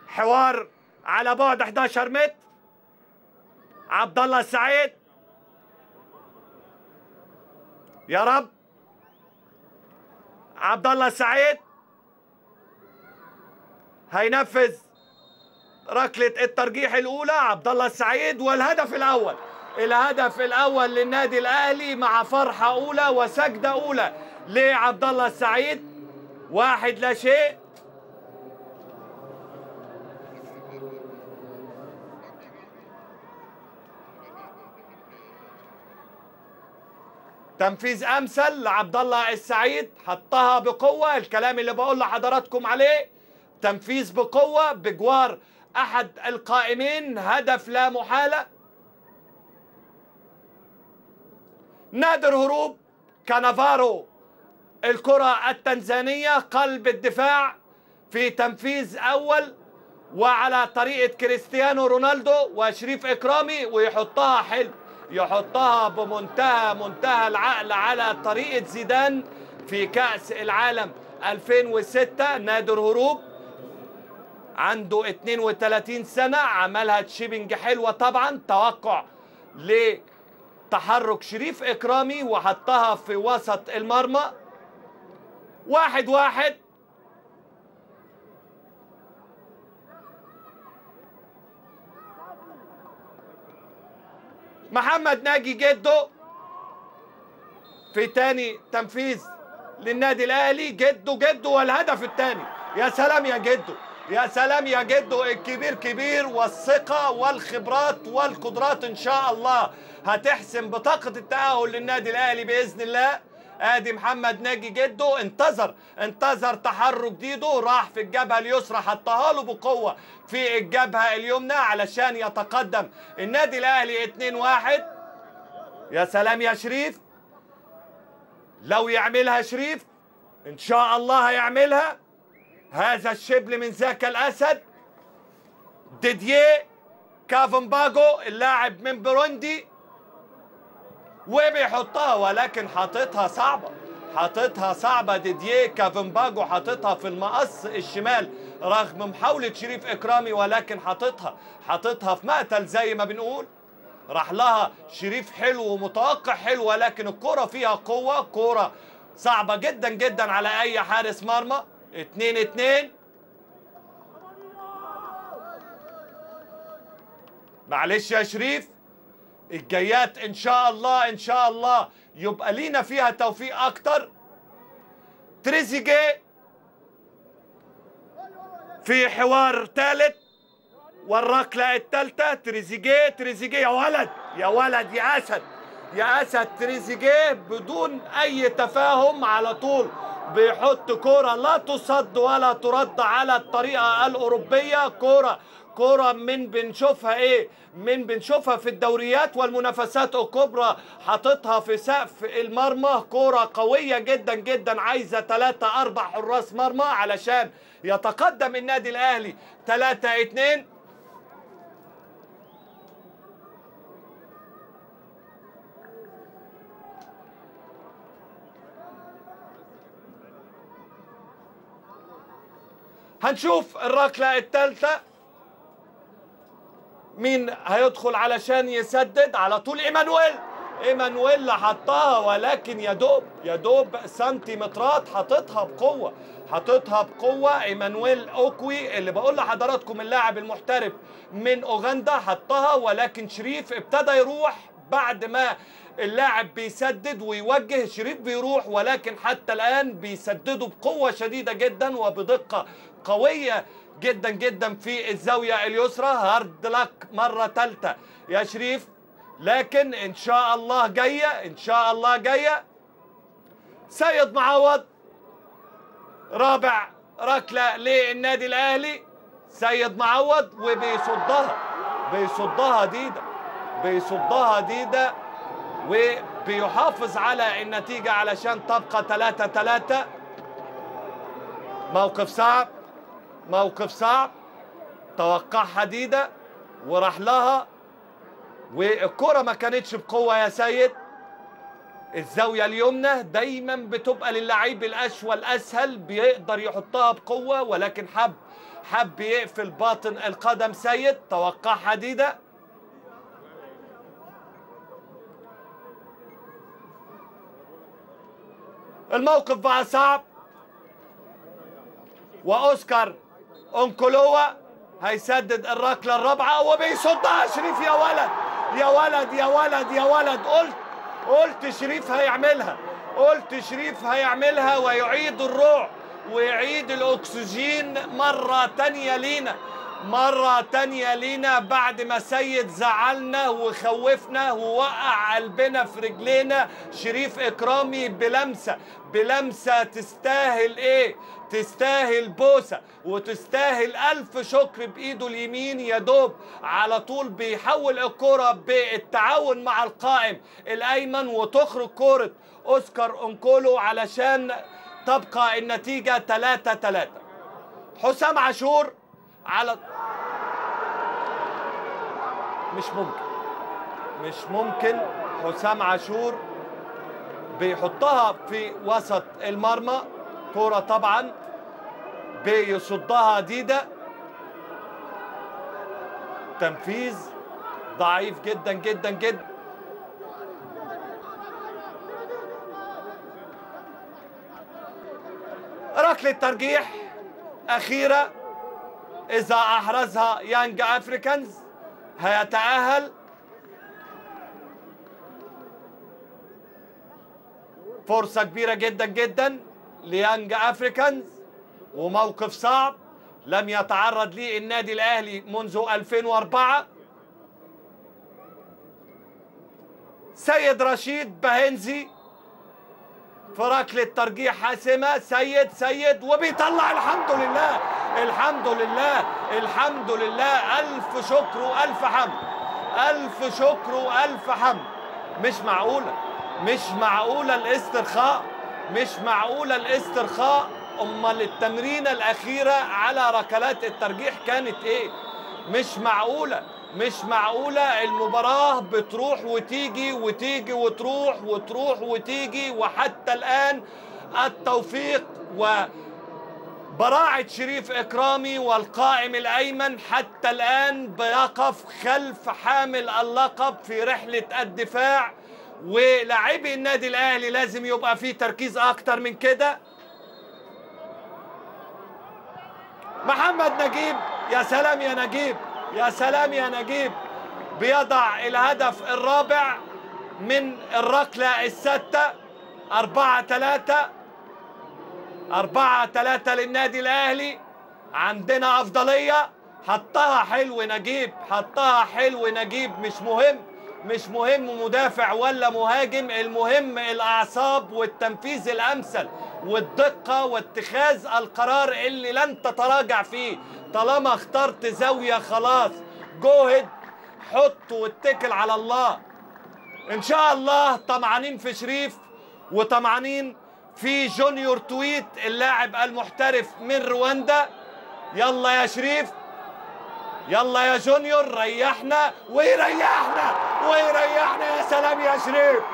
حوار على بعد 11 متر عبد الله السعيد يا رب عبد الله السعيد هينفذ ركلة الترجيح الأولى عبد الله السعيد والهدف الأول الهدف الأول للنادي الأهلي مع فرحة أولى وسجدة أولى لعبد الله السعيد واحد لا شيء تنفيذ امثل لعبد الله السعيد حطها بقوه الكلام اللي بقول لحضراتكم عليه تنفيذ بقوه بجوار احد القائمين هدف لا محاله نادر هروب كانافارو الكره التنزانيه قلب الدفاع في تنفيذ اول وعلى طريقه كريستيانو رونالدو وشريف اكرامي ويحطها حلو يحطها بمنتهى منتهى العقل على طريقة زيدان في كأس العالم 2006 نادر هروب عنده 32 سنة عملها تشيبنج حلوة طبعا توقع لتحرك شريف إكرامي وحطها في وسط المرمى واحد واحد محمد ناجي جدو في تاني تنفيذ للنادي الاهلي جدو جدو والهدف الثاني يا سلام يا جدو يا سلام يا جدو الكبير كبير والثقة والخبرات والقدرات ان شاء الله هتحسم بطاقة التأهل للنادي الاهلي بإذن الله ادي محمد ناجي جدو انتظر انتظر تحرك ديدو راح في الجبهه اليسرى حطها له بقوه في الجبهه اليمنى علشان يتقدم النادي الاهلي 2-1 يا سلام يا شريف لو يعملها شريف ان شاء الله هيعملها هذا الشبل من ذاك الاسد ديديه كافنباجو اللاعب من بروندي وبيحطها ولكن حاططها صعبة حاططها صعبة ديديه كافنباجو حاططها في المقص الشمال رغم محاولة شريف إكرامي ولكن حاططها حاططها في مقتل زي ما بنقول راح لها شريف حلو ومتوقع حلو ولكن الكرة فيها قوة كرة صعبة جدا جدا على أي حارس مرمى اتنين اتنين معلش يا شريف الجايات ان شاء الله ان شاء الله يبقى لينا فيها توفيق اكتر تريزيجيه في حوار ثالث والركله الثالثه تريزيجيه تريزيجيه يا ولد يا ولد يا اسد يا اسد تريزيجيه بدون اي تفاهم على طول بيحط كرة لا تصد ولا ترد على الطريقة الأوروبية كرة كرة من بنشوفها ايه من بنشوفها في الدوريات والمنافسات الكبرى حاططها في سقف المرمى كرة قوية جدا جدا عايزة ثلاثة أربع حراس مرمى علشان يتقدم النادي الأهلي ثلاثة اتنين هنشوف الركلة الثالثة مين هيدخل علشان يسدد على طول ايمانويل ايمانويل حطها ولكن يا دوب يا دوب سنتيمترات حاططها بقوه حاططها بقوه ايمانويل اوكوي اللي بقول لحضراتكم اللاعب المحترف من اوغندا حطها ولكن شريف ابتدى يروح بعد ما اللاعب بيسدد ويوجه شريف بيروح ولكن حتى الان بيسددوا بقوه شديده جدا وبدقه قويه جدا جدا في الزاويه اليسرى هارد لك مره ثالثه يا شريف لكن ان شاء الله جايه ان شاء الله جايه سيد معوض رابع ركله للنادي الاهلي سيد معوض وبيصدها بيصدها ديدا بيصدها ديدا وبيحافظ على النتيجة علشان تبقى 3 3 موقف صعب موقف صعب توقعها ديدا وراح لها والكرة ما كانتش بقوة يا سيد الزاوية اليمنى دايما بتبقى للعيب الأشوى الأسهل بيقدر يحطها بقوة ولكن حب حب يقفل باطن القدم سيد توقع حديده الموقف بقى صعب واوسكار اونكولوا هيسدد الركله الرابعه وبيصدها شريف يا ولد يا ولد يا ولد يا ولد قلت قلت شريف هيعملها قلت شريف هيعملها ويعيد الروح ويعيد الاكسجين مره تانيه لينا مرة تانية لينا بعد ما سيد زعلنا وخوفنا ووقع قلبنا في رجلينا شريف إكرامي بلمسة بلمسة تستاهل إيه؟ تستاهل بوسة وتستاهل ألف شكر بإيده اليمين يا دوب على طول بيحول الكرة بالتعاون مع القائم الأيمن وتخرج كرة أوسكار أونكولو علشان تبقى النتيجة 3 3 حسام عاشور على مش ممكن مش ممكن حسام عاشور بيحطها في وسط المرمى كرة طبعا بيصدها ديدا تنفيذ ضعيف جدا جدا جدا ركلة ترجيح أخيرة إذا أحرزها يانج أفريكانز هيتأهل فرصة كبيرة جدا جدا ليانج أفريكانز وموقف صعب لم يتعرض ليه النادي الأهلي منذ 2004 سيد رشيد بهنزي في ركلة ترجيح حاسمة سيد سيد وبيطلع الحمد لله الحمد لله الحمد لله ألف شكر وألف حمد ألف شكر وألف حمد مش معقولة مش معقولة الاسترخاء مش معقولة الاسترخاء أمال التمرينة الأخيرة على ركلات الترجيح كانت إيه مش معقولة مش معقولة المباراة بتروح وتيجي وتيجي وتروح وتروح وتيجي وحتى الآن التوفيق وبراعة شريف إكرامي والقائم الأيمن حتى الآن بيقف خلف حامل اللقب في رحلة الدفاع ولاعبي النادي الأهلي لازم يبقى فيه تركيز أكتر من كده محمد نجيب يا سلام يا نجيب يا سلام يا نجيب بيضع الهدف الرابع من الركلة الستة أربعة ثلاثة أربعة ثلاثة للنادي الأهلي عندنا أفضلية حطها حلو نجيب حطها حلو نجيب مش مهم مش مهم مدافع ولا مهاجم المهم الأعصاب والتنفيذ الأمثل والدقة واتخاذ القرار اللي لن تتراجع فيه طالما اخترت زاوية خلاص جوهد حط واتكل على الله ان شاء الله طمعانين في شريف وطمعانين في جونيور تويت اللاعب المحترف من رواندا يلا يا شريف يلا يا جونيور ريحنا ويريحنا ويريحنا يا سلام يا شريف